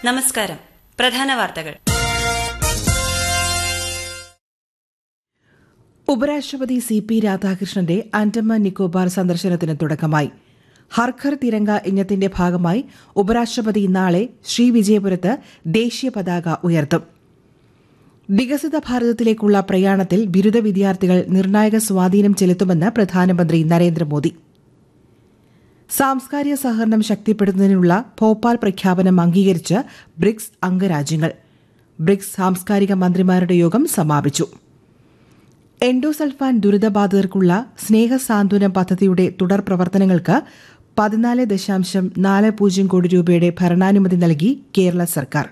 നമസ്കാരം പ്രധാന വാർത്തകൾ ഉപരാഷ്ട്രപതി സി പി രാധാകൃഷ്ണന്റെ ആൻഡമാൻ നിക്കോബാർ സന്ദർശനത്തിന് തുടക്കമായി ഹർഘർ തിരങ്ക ഇനത്തിന്റെ ഭാഗമായി ഉപരാഷ്ട്രപതി നാളെ ശ്രീവിജയപുരത്ത് ദേശീയ പതാക ഉയർത്തും വികസിത ഭാരതത്തിലേക്കുള്ള പ്രയാണത്തിൽ ബിരുദ വിദ്യാർത്ഥികൾ നിർണായക സ്വാധീനം ചെലുത്തുമെന്ന് പ്രധാനമന്ത്രി നരേന്ദ്രമോദി സാംസ്കാരിക സഹകരണം ശക്തിപ്പെടുത്തുന്നതിനുള്ള ഭോപ്പാൽ പ്രഖ്യാപനം അംഗീകരിച്ച് ബ്രിക്സ് അംഗരാജ്യങ്ങൾ ബ്രിക്സ് സാംസ്കാരിക മന്ത്രിമാരുടെ യോഗം സമാപിച്ചു എൻഡോസൾഫാൻ ദുരിതബാധിതർക്കുള്ള സ്നേഹസാന്ത്വനം പദ്ധതിയുടെ തുടർ പ്രവർത്തനങ്ങൾക്ക് പതിനാല് ദശാംശം നാല് പൂജ്യം കോടി രൂപയുടെ ഭരണാനുമതി നൽകി കേരള സർക്കാർ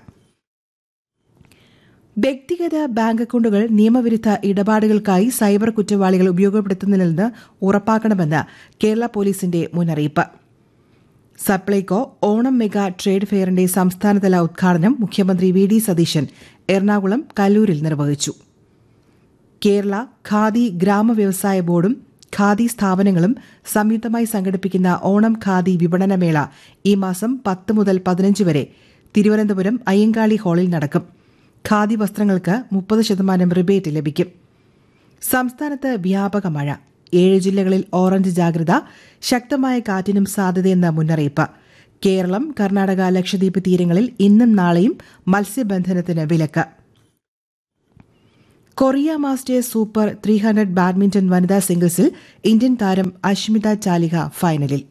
വ്യക്തിഗത ബാങ്ക് അക്കൌണ്ടുകൾ നിയമവിരുദ്ധ ഇടപാടുകൾക്കായി സൈബർ കുറ്റവാളികൾ ഉപയോഗപ്പെടുത്തുന്നില്ലെന്ന് ഉറപ്പാക്കണമെന്ന് കേരള പോലീസിന്റെ മുന്നറിയിപ്പ് സപ്ലൈകോ ഓണം മെഗാ ട്രേഡ് ഫെയറിന്റെ സംസ്ഥാനതല ഉദ്ഘാടനം മുഖ്യമന്ത്രി വി ഡി സതീശൻ എറണാകുളം കല്ലൂരിൽ നിർവഹിച്ചു കേരള ഖാദി ഗ്രാമവ്യവസായ ബോർഡും ഖാദി സ്ഥാപനങ്ങളും സംയുക്തമായി സംഘടിപ്പിക്കുന്ന ഓണം ഖാദി വിപണനമേള ഈ മാസം പത്ത് മുതൽ പതിനഞ്ച് വരെ തിരുവനന്തപുരം അയ്യങ്കാളി ഹാളിൽ നടക്കും ഖാദി വസ്ത്രങ്ങൾക്ക് മുപ്പത് ശതമാനം റിബേറ്റ് ലഭിക്കും സംസ്ഥാനത്ത് വ്യാപക മഴ ഏഴ് ജില്ലകളിൽ ഓറഞ്ച് ജാഗ്രത ശക്തമായ കാറ്റിനും സാധ്യതയെന്ന മുന്നറിയിപ്പ് കേരളം കർണാടക ലക്ഷദ്വീപ് തീരങ്ങളിൽ ഇന്നും നാളെയും മത്സ്യബന്ധനത്തിന് വിലക്ക് Korea Masters Super three hundred badminton വനിതാ സിംഗിൾസിൽ ഇന്ത്യൻ താരം അഷ്മിത ചാലിഹ ഫൈനലിൽ